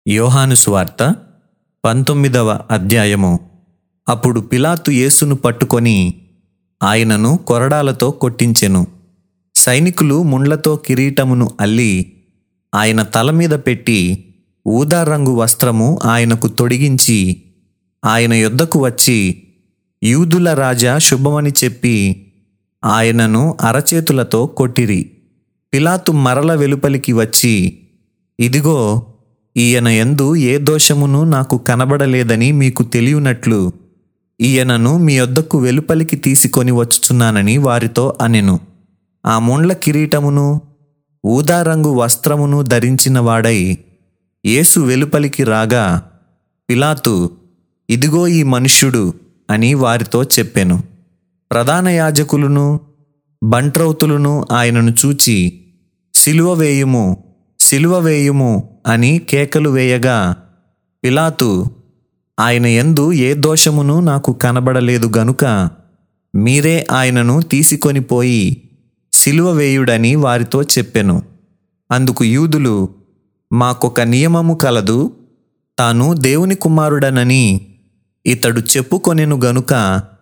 యోహాను సువార్త పంతొమ్మిదవ అధ్యాయము అప్పుడు పిలాతు యేసును పట్టుకొని ఆయనను కొరడాలతో కొట్టించెను సైనికులు ముండ్లతో కిరీటమును అల్లి ఆయన తల మీద పెట్టి ఊదా రంగు వస్త్రము ఆయనకు తొడిగించి ఆయన యొద్దకు వచ్చి యూదుల రాజా శుభమని చెప్పి ఆయనను అరచేతులతో కొట్టిరి పిలాతు మరల వెలుపలికి వచ్చి ఇదిగో ఈయన యందు ఏ దోషమును నాకు కనబడలేదని మీకు తెలియనట్లు ఈయనను మీ యొద్దకు వెలుపలికి తీసుకొని వచ్చుచున్నానని వారితో అనెను ఆ ముండ్ల కిరీటమును ఊదారంగు వస్త్రమును ధరించిన వాడై యేసు వెలుపలికి రాగా పిలాతు ఇదిగో ఈ మనుష్యుడు అని వారితో చెప్పెను ప్రధాన యాజకులను బంట్రౌతులను ఆయనను చూచి సిలువ వేయుము సిలువ వేయుము అని కేకలు వేయగా పిలాతు ఆయన యందు ఏ దోషమును నాకు కనబడలేదు గనుక మీరే ఆయనను తీసుకొని పోయి సిలువ వేయుడని వారితో చెప్పెను అందుకు యూదులు మాకొక నియమము కలదు తాను దేవుని కుమారుడనని ఇతడు చెప్పుకొనెను గనుక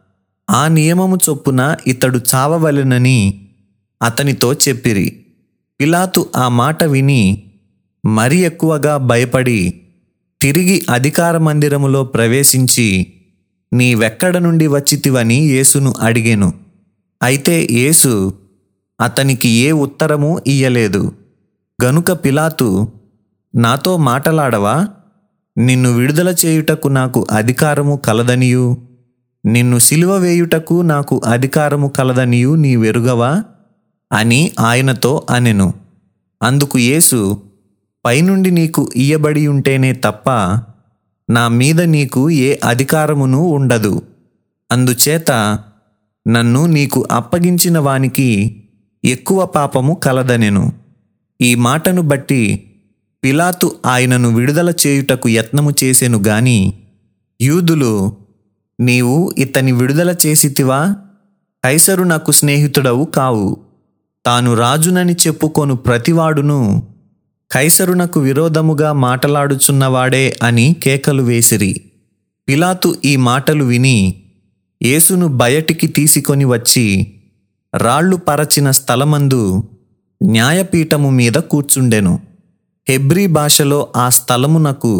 ఆ నియమము చొప్పున ఇతడు చావవలెనని అతనితో చెప్పిరి పిలాతు ఆ మాట విని మరి ఎక్కువగా భయపడి తిరిగి అధికార మందిరములో ప్రవేశించి నీవెక్కడ నుండి వచ్చితివని యేసును అడిగెను అయితే యేసు అతనికి ఏ ఉత్తరము ఇయ్యలేదు గనుక పిలాతు నాతో మాటలాడవా నిన్ను విడుదల చేయుటకు నాకు అధికారము కలదనియు నిన్ను సిలువ వేయుటకు నాకు అధికారము కలదనియు నీ వెరుగవా అని ఆయనతో అనెను అందుకు యేసు పైనుండి నీకు ఇయ్యబడి ఉంటేనే తప్ప నా మీద నీకు ఏ అధికారమును ఉండదు అందుచేత నన్ను నీకు అప్పగించిన వానికి ఎక్కువ పాపము కలదనెను ఈ మాటను బట్టి పిలాతు ఆయనను విడుదల చేయుటకు యత్నము చేసెను గాని యూదులు నీవు ఇతని విడుదల చేసితివా కైసరు నాకు స్నేహితుడవు కావు తాను రాజునని చెప్పుకొను ప్రతివాడును కైసరునకు విరోధముగా మాటలాడుచున్నవాడే అని కేకలు వేసిరి పిలాతు ఈ మాటలు విని యేసును బయటికి తీసుకొని వచ్చి రాళ్ళు పరచిన స్థలమందు న్యాయపీఠము మీద కూర్చుండెను హెబ్రీ భాషలో ఆ స్థలమునకు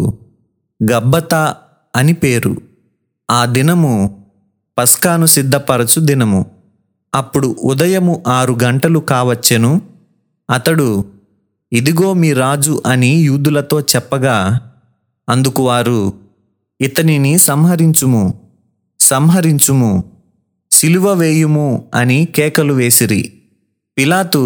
గబ్బతా అని పేరు ఆ దినము పస్కాను సిద్ధపరచు దినము అప్పుడు ఉదయము ఆరు గంటలు కావచ్చెను అతడు ఇదిగో మీ రాజు అని యూదులతో చెప్పగా అందుకు వారు ఇతనిని సంహరించుము సంహరించుము సిలువ వేయుము అని కేకలు వేసిరి పిలాతు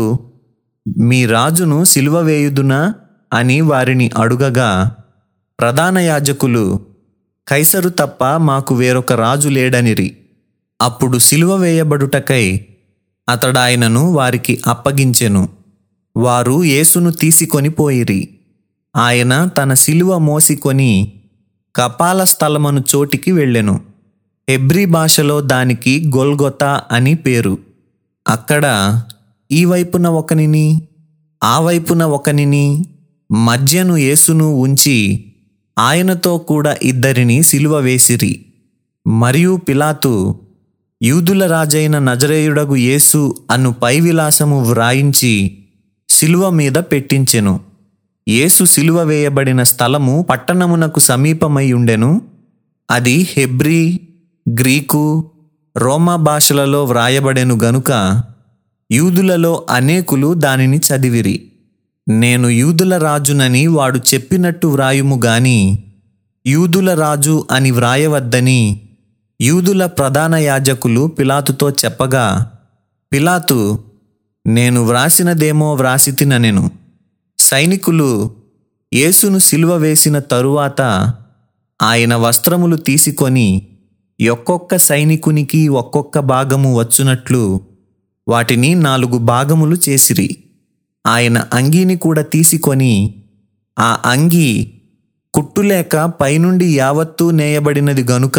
మీ రాజును సిలువ వేయుదునా అని వారిని అడుగగా ప్రధాన యాజకులు కైసరు తప్ప మాకు వేరొక రాజు లేడనిరి అప్పుడు సిలువ వేయబడుటకై అతడాయనను వారికి అప్పగించెను వారు యేసును తీసుకొని పోయిరి ఆయన తన సిలువ మోసికొని కపాల స్థలమను చోటికి వెళ్ళెను హెబ్రీ భాషలో దానికి గొల్గొతా అని పేరు అక్కడ ఈ వైపున ఒకనిని ఆ వైపున ఒకనిని మధ్యను యేసును ఉంచి ఆయనతో కూడా ఇద్దరిని సిలువ వేసిరి మరియు పిలాతు యూదుల రాజైన నజరేయుడగు యేసు అను పై విలాసము వ్రాయించి సిలువ మీద పెట్టించెను యేసు సిలువ వేయబడిన స్థలము పట్టణమునకు సమీపమై ఉండెను అది హెబ్రీ గ్రీకు రోమా భాషలలో వ్రాయబడెను గనుక యూదులలో అనేకులు దానిని చదివిరి నేను యూదుల రాజునని వాడు చెప్పినట్టు వ్రాయుము గాని యూదుల రాజు అని వ్రాయవద్దని యూదుల ప్రధాన యాజకులు పిలాతుతో చెప్పగా పిలాతు నేను వ్రాసినదేమో వ్రాసితిననెను సైనికులు యేసును సిలువ వేసిన తరువాత ఆయన వస్త్రములు తీసుకొని ఒక్కొక్క సైనికునికి ఒక్కొక్క భాగము వచ్చునట్లు వాటిని నాలుగు భాగములు చేసిరి ఆయన అంగీని కూడా తీసుకొని ఆ అంగీ కుట్టులేక పైనుండి యావత్తూ నేయబడినది గనుక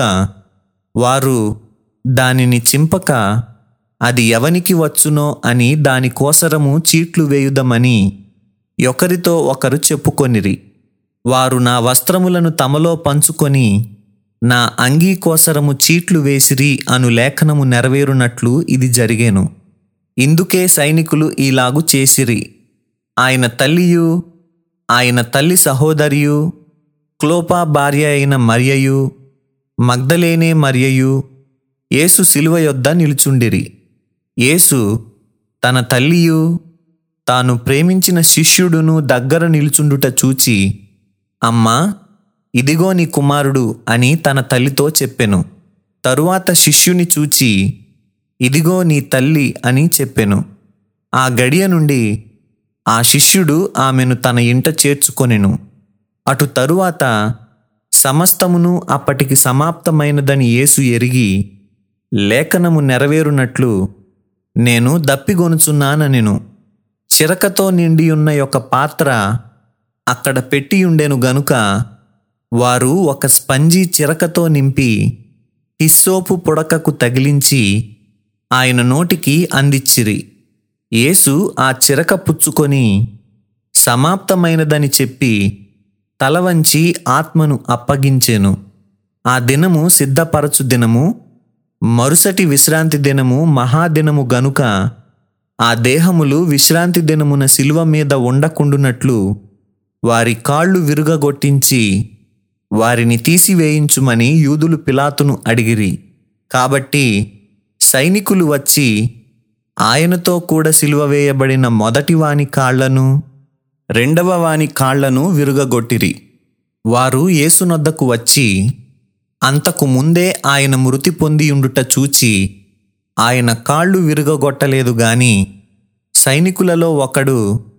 వారు దానిని చింపక అది ఎవనికి వచ్చునో అని దాని కోసరము చీట్లు వేయుదమని ఒకరితో ఒకరు చెప్పుకొనిరి వారు నా వస్త్రములను తమలో పంచుకొని నా అంగీ కోసరము చీట్లు వేసిరి అను లేఖనము నెరవేరునట్లు ఇది జరిగేను ఇందుకే సైనికులు ఈలాగు చేసిరి ఆయన తల్లియు ఆయన తల్లి సహోదరియు క్లోపా భార్య అయిన మరియయు మగ్ధలేనే మరియయు యేసు శిలువ యొద్ద నిలుచుండిరి యేసు తన తల్లియు తాను ప్రేమించిన శిష్యుడును దగ్గర నిలుచుండుట చూచి అమ్మా ఇదిగో నీ కుమారుడు అని తన తల్లితో చెప్పెను తరువాత శిష్యుని చూచి ఇదిగో నీ తల్లి అని చెప్పెను ఆ గడియ నుండి ఆ శిష్యుడు ఆమెను తన ఇంట చేర్చుకొనెను అటు తరువాత సమస్తమును అప్పటికి సమాప్తమైనదని యేసు ఎరిగి లేఖనము నెరవేరునట్లు నేను దప్పిగొనుచున్నానెను చిరకతో నిండియున్న యొక్క పాత్ర అక్కడ పెట్టియుండెను గనుక వారు ఒక స్పంజి చిరకతో నింపి హిస్సోపు పుడకకు తగిలించి ఆయన నోటికి అందిచ్చిరి యేసు ఆ చిరక పుచ్చుకొని సమాప్తమైనదని చెప్పి తల వంచి ఆత్మను అప్పగించెను ఆ దినము సిద్ధపరచు దినము మరుసటి విశ్రాంతి దినము మహాదినము గనుక ఆ దేహములు విశ్రాంతి దినమున శిలువ మీద ఉండకుండునట్లు వారి కాళ్ళు విరుగగొట్టించి వారిని తీసివేయించుమని యూదులు పిలాతును అడిగిరి కాబట్టి సైనికులు వచ్చి ఆయనతో కూడా సిలువ వేయబడిన మొదటి వాని కాళ్లను రెండవ వాని కాళ్లను విరుగగొట్టిరి వారు యేసునొద్దకు వచ్చి అంతకు ముందే ఆయన మృతి పొందియుండుట చూచి ఆయన కాళ్ళు విరుగగొట్టలేదు గాని సైనికులలో ఒకడు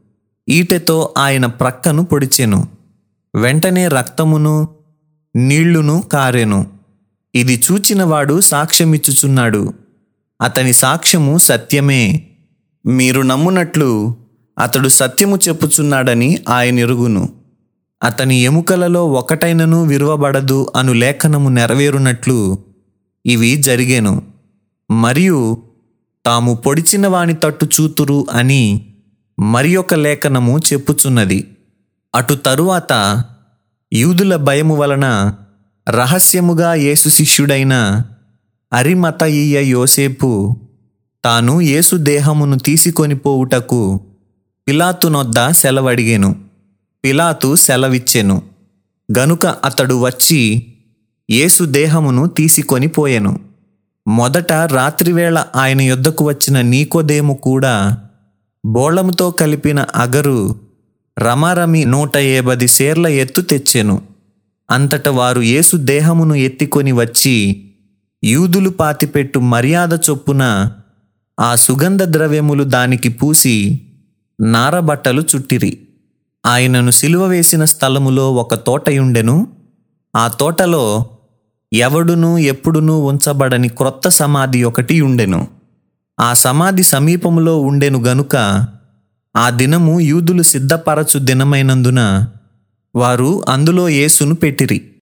ఈటెతో ఆయన ప్రక్కను పొడిచెను వెంటనే రక్తమును నీళ్లును కారెను ఇది చూచినవాడు సాక్ష్యమిచ్చుచున్నాడు అతని సాక్ష్యము సత్యమే మీరు నమ్మునట్లు అతడు సత్యము చెప్పుచున్నాడని ఆయన ఎరుగును అతని ఎముకలలో ఒకటైనను విరువబడదు అను లేఖనము నెరవేరునట్లు ఇవి జరిగేను మరియు తాము పొడిచిన వాని తట్టు చూతురు అని మరి ఒక లేఖనము చెప్పుచున్నది అటు తరువాత యూదుల భయము వలన రహస్యముగా యేసు శిష్యుడైన అరిమతయ్య యోసేపు తాను యేసు దేహమును తీసుకొని పోవుటకు పిలాతునొద్ద సెలవడిగెను పిలాతు సెలవిచ్చెను గనుక అతడు వచ్చి యేసు దేహమును తీసుకొని పోయెను మొదట రాత్రివేళ ఆయన యొద్దకు వచ్చిన నీకోదేము కూడా బోళముతో కలిపిన అగరు రమారమి నూట ఏబది సేర్ల ఎత్తు తెచ్చెను అంతట వారు యేసు దేహమును ఎత్తికొని వచ్చి యూదులు పాతిపెట్టు మర్యాద చొప్పున ఆ సుగంధ ద్రవ్యములు దానికి పూసి నారబట్టలు చుట్టిరి ఆయనను సిలువ వేసిన స్థలములో ఒక తోటయుండెను ఆ తోటలో ఎవడునూ ఎప్పుడునూ ఉంచబడని క్రొత్త సమాధి ఒకటి ఉండెను ఆ సమాధి సమీపములో ఉండెను గనుక ఆ దినము యూదులు సిద్ధపరచు దినమైనందున వారు అందులో యేసును పెట్టిరి